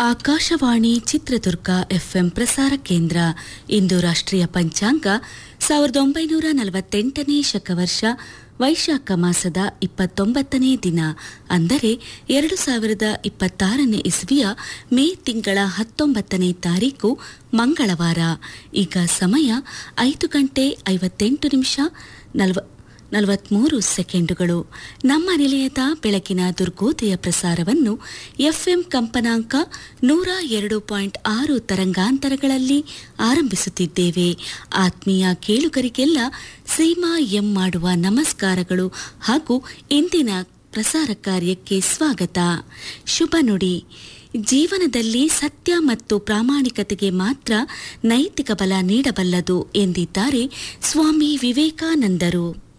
Akashvani Chitradurga FM ಪ್ರಸಾರ ಕೇಂದ್ರ ಇಂದು ರಾಷ್ಟ್ರೀಯ ಪಂಚಾಂಗ ಸಾವಿರದ ಒಂಬೈನೂರ ನಲವತ್ತೆಂಟನೇ ಶಕವರ್ಷ ವೈಶಾಖ ಮಾಸದ ಇಪ್ಪತ್ತೊಂಬತ್ತನೇ ದಿನ ಅಂದರೆ ಎರಡು ಸಾವಿರದ ಇಪ್ಪತ್ತಾರನೇ ಇಸ್ವಿಯ ಮೇ ತಿಂಗಳ ಹತ್ತೊಂಬತ್ತನೇ ತಾರೀಕು ಮಂಗಳವಾರ ಈಗ ಸಮಯ ಐದು ಗಂಟೆ ಐವತ್ತೆಂಟು ನಿಮಿಷ ನಲವ ನಲವತ್ಮೂರು ಸೆಕೆಂಡುಗಳು ನಮ್ಮ ನಿಲಯದ ಬೆಳಕಿನ ದುರ್ಗೋದಯ ಪ್ರಸಾರವನ್ನು ಎಫ್ಎಂ ಕಂಪನಾಂಕ ನೂರ ಎರಡು ಪಾಯಿಂಟ್ ಆರು ತರಂಗಾಂತರಗಳಲ್ಲಿ ಆರಂಭಿಸುತ್ತಿದ್ದೇವೆ ಆತ್ಮೀಯ ಕೇಳುಗರಿಗೆಲ್ಲ ಸೀಮಾ ಎಂ ಮಾಡುವ ನಮಸ್ಕಾರಗಳು ಹಾಗೂ ಇಂದಿನ ಪ್ರಸಾರ ಕಾರ್ಯಕ್ಕೆ ಸ್ವಾಗತ ಶುಭ ನುಡಿ ಜೀವನದಲ್ಲಿ ಸತ್ಯ ಮತ್ತು ಪ್ರಾಮಾಣಿಕತೆಗೆ ಮಾತ್ರ ನೈತಿಕ ಬಲ ನೀಡಬಲ್ಲದು ಎಂದಿದ್ದಾರೆ ಸ್ವಾಮಿ ವಿವೇಕಾನಂದರು